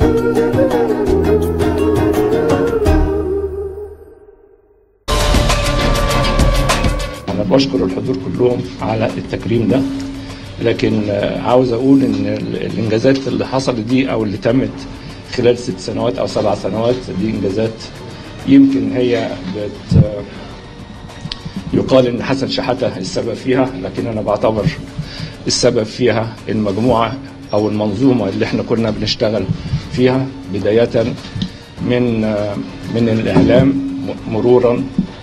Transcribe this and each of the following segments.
أنا بشكر الحضور كلهم على التكريم ده لكن آه، عاوز أقول إن ال- الإنجازات اللي حصلت دي أو اللي تمت خلال ست سنوات أو سبع سنوات دي إنجازات يمكن هي بت آه، يقال إن حسن شحاتة السبب فيها لكن أنا بعتبر السبب فيها المجموعة أو المنظومة اللي إحنا كنا بنشتغل فيها بداية من آه، من الإعلام م- مرورا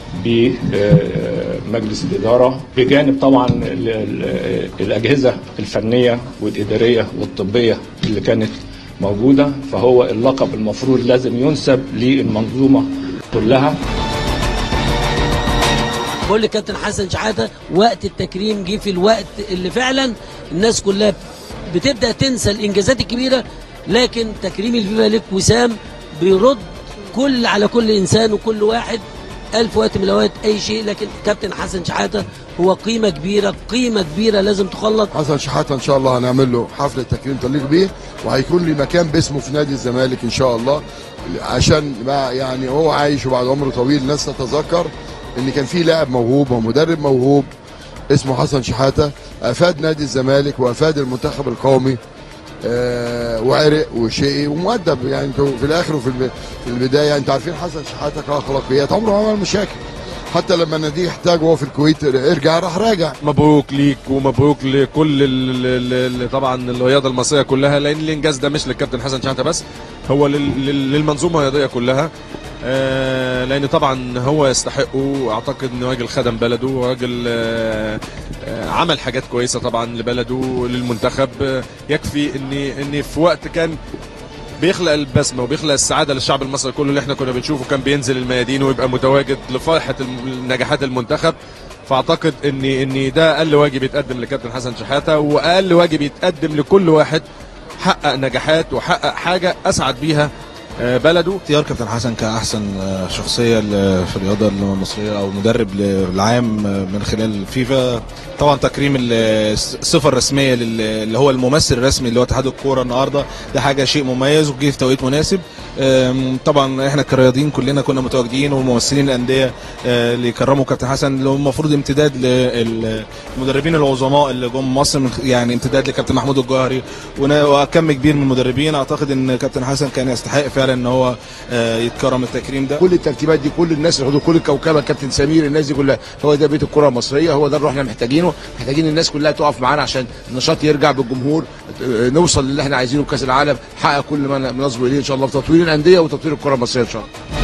بمجلس الإدارة بجانب طبعا ال- ال- الأجهزة الفنية والإدارية والطبية اللي كانت موجودة فهو اللقب المفروض لازم ينسب للمنظومة كلها بقول لكابتن حسن شحاته وقت التكريم جه في الوقت اللي فعلا الناس كلها بتبدا تنسى الانجازات الكبيره لكن تكريم الفيفا ليك وسام بيرد كل على كل انسان وكل واحد ألف وقت من الأوقات أي شيء لكن كابتن حسن شحاتة هو قيمة كبيرة قيمة كبيرة لازم تخلط حسن شحاته ان شاء الله هنعمل له حفله تكريم تليق بيه وهيكون لي مكان باسمه في نادي الزمالك ان شاء الله عشان بقى يعني هو عايش وبعد عمر طويل الناس تتذكر ان كان في لاعب موهوب ومدرب موهوب اسمه حسن شحاته افاد نادي الزمالك وافاد المنتخب القومي آه وعرق وشقي ومؤدب يعني انتوا في الاخر وفي الب- في البدايه انتوا عارفين حسن شحاته كاخلاقيات عمره ما عمل مشاكل حتى لما النادي احتاج وهو في الكويت ارجع راح راجع مبروك ليك ومبروك لكل ال- ال- ال- طبعا الرياضه المصريه كلها لان الانجاز ده مش للكابتن حسن شحاته بس هو لل- لل- للمنظومه الرياضيه كلها آه، لان طبعا هو يستحقه واعتقد انه راجل خدم بلده وراجل آه، آه، عمل حاجات كويسه طبعا لبلده للمنتخب آه، يكفي ان ان في وقت كان بيخلق البسمه وبيخلق السعاده للشعب المصري كله اللي احنا كنا بنشوفه كان بينزل الميادين ويبقى متواجد لفرحه الم- نجاحات المنتخب فاعتقد ان ان ده اقل واجب يتقدم لكابتن حسن شحاته واقل واجب يتقدم لكل واحد حقق نجاحات وحقق حاجه اسعد بيها آه، بلده اختيار كابتن حسن كاحسن آه، شخصيه ل- في الرياضه المصريه او مدرب للعام آه، من خلال الفيفا طبعا تكريم ال- الصفه الرسميه لل- اللي هو الممثل الرسمي اللي هو اتحاد الكوره النهارده ده حاجه شيء مميز وجه في توقيت مناسب آم، طبعا احنا كرياضيين كلنا كنا متواجدين وممثلين الانديه آه، اللي كرموا كابتن حسن اللي هو المفروض امتداد للمدربين العظماء اللي جم مصر من- يعني امتداد لكابتن محمود الجوهري ونا- وكم كبير من المدربين اعتقد ان كابتن حسن كان يستحق فعلا ان هو آه، يتكرم التكريم ده كل الترتيبات دي كل الناس الحضور كل الكوكبه كابتن سمير الناس دي كلها هو ده بيت الكره المصريه هو ده اللي احنا محتاجينه محتاجين الناس كلها تقف معانا عشان النشاط يرجع بالجمهور اه، نوصل للي احنا عايزينه في كاس العالم نحقق كل ما نصبر اليه ان شاء الله في تطوير الانديه وتطوير الكره المصريه ان شاء الله